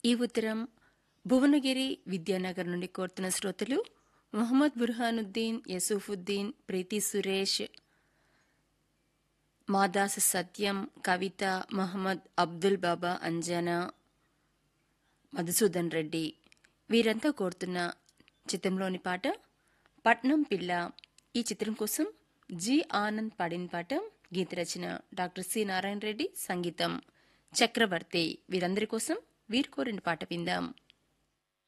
ఈ ఉత్తరం భువనగిరి విద్యానగర్ నుండి కోరుతున్న శ్రోతలు మొహమ్మద్ బుర్హానుద్దీన్ యసూఫుద్దీన్ ప్రీతి సురేష్ మాదాస్ సత్యం కవిత మహమ్మద్ అబ్దుల్ బాబా అంజనా మధుసూదన్ రెడ్డి వీరంతా కోరుతున్న చిత్రంలోని పాట పట్నం పిల్ల ఈ చిత్రం కోసం జి ఆనంద్ పాడిన పాట గీత రచన డాక్టర్ సి నారాయణ రెడ్డి సంగీతం చక్రవర్తి వీరందరి కోసం వీరు కోరిన పాట విందాం